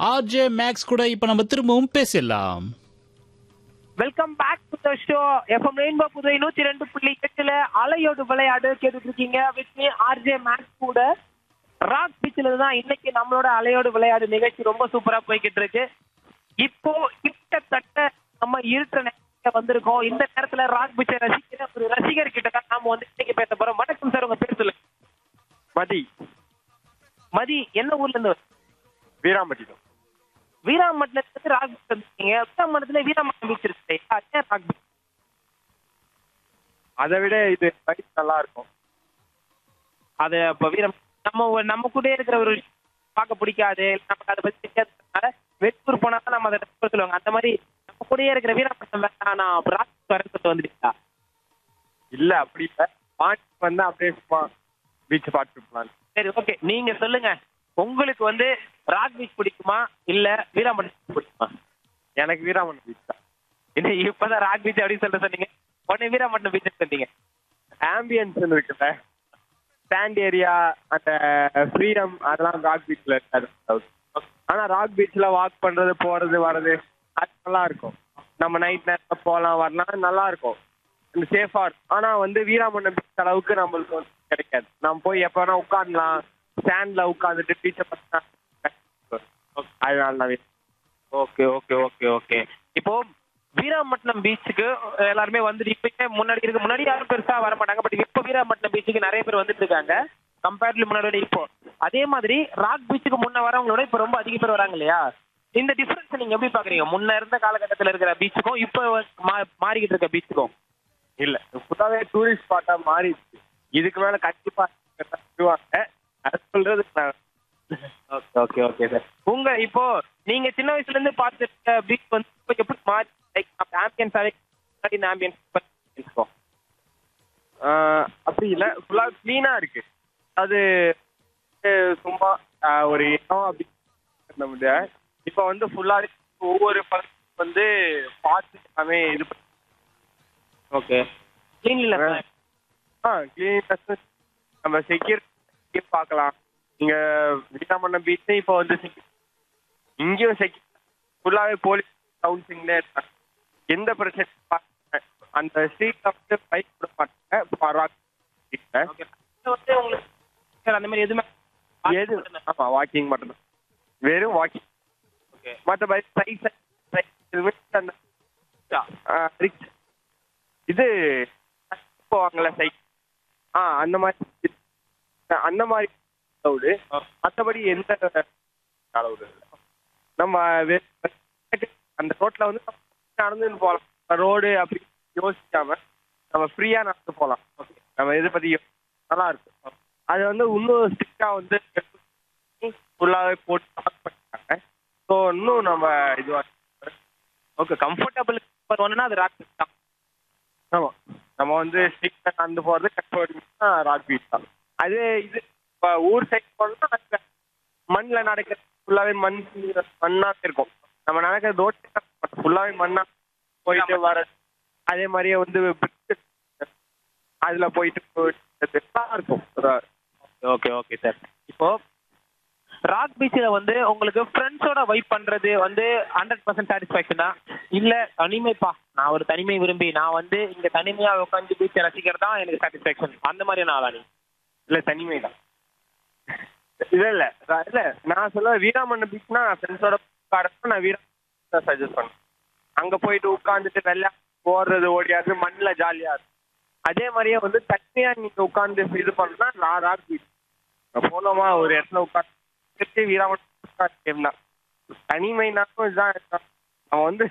RJ Max கூட இப்ப நம்ம திரும்பவும் பேசலாம் welcome back to the show FM rainbow Puduvai நூத்தி ரெண்டு புள்ளி எட்டுல அலையோடு விளையாடு கேட்டுட்டு இருக்கீங்க வித் மீ ஆர்ஜே மேக்ஸ் கூட ராக் பீச்சில் தான் இன்னைக்கு நம்மளோட அலையோடு விளையாடு நிகழ்ச்சி ரொம்ப சூப்பரா போய்கிட்டு இருக்கு இப்போ கிட்டத்தட்ட நம்ம இருக்கிற நேரத்துல வந்திருக்கோம் இந்த நேரத்துல ராக் பீச்சை ரசிக்கிற ஒரு ரசிகர் கிட்ட தான் நாம வந்து இன்னைக்கு பேச போறோம் வணக்கம் சார் உங்க பேர் சொல்லுங்க மதி மதி என்ன ஊர்ல இருந்து வரீங்க? வீராம்பட்டினம் வீராமட்டத்துல இருந்து ராக் பீச் வந்திருக்கீங்க வீராமட்டத்துல வீராமட்டம் பீச் இருக்கு இல்லையா? அது ஏன் ராக் பீச் அதை விட இது பைக் நல்லா இருக்கும் அது இப்ப வீரம் நம்ம ஒரு- நம்ம கூட இருக்கிற ஒரு விஷயம் பார்க்க பிடிக்காது இல்ல நமக்கு அதை பத்தி தெரியாததுனால வெளியூர் போனா தான் நம்ம அதை ரசிக்க சொல்லுவாங்க அந்த மாதிரி நம்ம கூடயே இருக்கிற வீரப்பட்டம் வேண்டாம் நான் ராக் வரேன்னு சொல்லிட்டு வந்துட்டீங்களா இல்ல அப்படி இல்ல பாண்டி வந்தா அப்படியே சும்மா பீச் பார்த்துட்டு போலாம் சரி ஓகே நீங்க சொல்லுங்க உங்களுக்கு வந்து ராக் பீச் பிடிக்குமா இல்ல வீராமட்டம் beach பிடிக்குமா எனக்கு வீராமணி பீச் தான் இது இப்பதான் ராக் பீச் அப்படின்னு சொல்லிட்டு சொன்னீங்க உடனே வீராமட்டம் பீச் சொன்னீங்க ஆம்பியன்ஸ் இருக்குல்ல சாண்ட் ஏரியா அந்த ஃப்ரீடம் அதெல்லாம் ராக் பீச்ல இருக்காது ஆனா ராக் பீச்ல வாக் பண்றது போறது வர்றது அது நல்லா இருக்கும் நம்ம நைட் நேரத்துல போகலாம் வரலாம் நல்லா இருக்கும் சேஃபா இருக்கும் ஆனா வந்து வீராமண்ணம் பீச் அளவுக்கு நம்மளுக்கு வந்து கிடைக்காது நம்ம போய் எப்ப வேணா உட்காரலாம் ஸ்டாண்ட்ல உட்காந்துட்டு பீச்சை பார்த்தா அதனால நான் வி- ஓகே ஓகே ஓகே ஓகே இப்போ வீராமட்னம் பீச்சுக்கு எல்லாருமே வந்துட்டு இப்பயே முன்னாடி இருக்கு முன்னாடி யாரும் பெருசா வர மாட்டாங்க பட் இப்போ வீராமட்னம் பீச்சுக்கு நிறைய பேர் வந்துட்டு இருக்காங்க கம்பேர்ட்லி முன்னாடி விட இப்போ அதே மாதிரி ராக் பீச்சுக்கு முன்ன வரவங்களோட இப்போ ரொம்ப அதிக பேர் வராங்க இல்லையா இந்த டிஃபரன்ஸ் நீங்க எப்படி பாக்குறீங்க முன்ன இருந்த காலகட்டத்தில் இருக்கிற பீச்சுக்கும் இப்போ மா- மாறிக்கிட்டு இருக்க பீச்சுக்கும் இல்ல ஃபுல்லாவே டூரிஸ்ட் ஸ்பாட்டா மாறிடுச்சு இதுக்கு மேல கண்டிப்பா சொல்லுவாங்க அது சொல்றது நான் ஓகே ஓகே ஓகே சார் உங்க இப்போ நீங்க சின்ன வயசுல இருந்து பார்த்துருக்க பீச் வந்து இப்போ எப்படி மாறி லைக் ஆம்பியன்ஸாவே முன்னாடி இந்த ஆம்பியன்ஸ் ஆஹ் அப்படி இல்ல ஃபுல்லா கிளீனா இருக்கு அது அஹ் சும்மா ஆஹ் ஒரு இடம் அப்படி பண்ண முடியாது இப்போ வந்து ஃபுல்லா ஒவ்வொரு பக்கம் வந்து பார்த்து எல்லாமே இது பண்ணி ஓகே கிளீன்ல ஆ கிளீனஸ் நம்ம செக்யூரிட்டி பார்க்கலாம் இங்க வீட்டாமண்ணம் பீச் இப்போ வந்து security- இங்கேயும் செக்யூரிட்டி ஃபுல்லாவே போலீஸ் கவுன்சிங்ல இருக்காங்க எந்த பிரச்சனையும் பார்க்க அந்த ஸ்ட்ரீட்ல வந்து பைக் விட மாட்டாங்க பராக் street ல. ஓகே வந்து உங்களுக்கு sir, அந்த மாதிரி எதுவுமே எது ஆமா வாக்கிங் மட்டும்தான் வெறும் வாக்கிங் ஓகே மற்றபடி சைஸ் அந்த ஆ, ரிச் இது போவாங்கல்ல சைக்கிள் ஆ அந்த மாதிரி இது. அந்த மாதிரி அளவுடு மற்றபடி எந்த அளவுடு இல்லை நம்ம வே- அந்த ரோட்ல வந்து நம்ம நடந்துன்னு போகலாம் ரோடு அப்படி யோசிக்காம நம்ம ஃப்ரீயா நடந்து போகலாம் நம்ம இதை பத்தி யோ- நல்லா இருக்கும் அது வந்து இன்னும் ஸ்ட்ரிக்டா வந்து ஃபுல்லாவே போட்டு lock பண்ணிட்டாங்க ஸோ இன்னும் நம்ம இதுவா ஓகே கம்ஃபர்டபுள் ஒன்றுனா அது ராக் தான் ஆமா நம்ம வந்து ஸ்ட்ரிக்டா நடந்து போறது கஷ்டப்பட்டு ராக் பீச் தான் அது இது இப்போ ஊர் சைடு போனோம்னா மண்ணில் நடக்கிறது ஃபுல்லாவே மண் மண்ணா இருக்கும் நம்ம நடக்கிற ரோட்டு ஃபுல்லாவே மண்ணா போயிட்டு வர அதே மாதிரியே வந்து brick அதுல போயிட்டு போயிட்டு நல்லா இருக்கும் ஓகே ஓகே சார் இப்போ ராக் பீச்சில் வந்து உங்களுக்கு ஃப்ரெண்ட்ஸோட வைப் பண்றது வந்து ஹண்ட்ரட் பர்சன்ட் சாட்டிஸ்ஃபேக்ஷனா இல்ல தனிமைப்பா நான் ஒரு தனிமை விரும்பி நான் வந்து இங்க தனிமையா உட்காந்து பீச்சை ரசிக்கிறது தான் எனக்கு சாட்டிஸ்ஃபேக்ஷன் அந்த மாதிரியான ஆளா நீ இல்ல தனிமை தான் இல்ல இல்ல நான் இல்ல நான் சொல்ல வீராமண்ண பீச்னா நான் ஃப்ரெண்ட்ஸோட உட்காரப்ப நான் வீராமண்ண தான் சஜஸ்ட் பண்ணேன் அங்க போயிட்டு உட்காந்துட்டு வெள்ளை ஓடுறது ஓடியாது மண்ணில் ஜாலியா இருக்கும் அதே மாதிரியே வந்து தனியா நீங்க உட்காந்து இது பண்ணா நான் ராக் பீச் போனோமா ஒரு இடத்துல உட்காந்து வீராமண்ண தான் தனிமைனாலும் இதுதான் இருக்கும். அவன் வந்து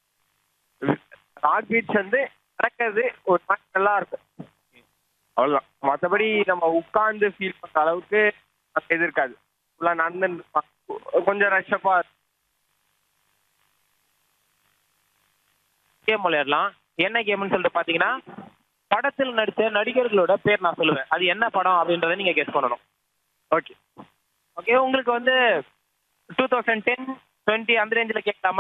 ராக் பீச் வந்து நடக்கிறது ஒரு மாதிரி நல்லா இருக்கும் அவ்வளவுதான் மற்றபடி நம்ம உட்கார்ந்து ஃபீல் பண்ற அளவுக்கு அங்க இது இருக்காது ஃபுல்லா நடந்து கொஞ்சம் ரஷ்ஷப்பா கேம் விளையாடலாம் என்ன கேம்னு சொல்லிட்டு பாத்தீங்கன்னா படத்தில் நடித்த நடிகர்களோட பேர் நான் சொல்லுவேன் அது என்ன படம் அப்படின்றத நீங்க கெஸ் பண்ணணும் ஓகே ஓகே உங்களுக்கு வந்து டூ தௌசண்ட் டென் டுவெண்ட்டி அந்த ரேஞ்சில் கேட்கலாமா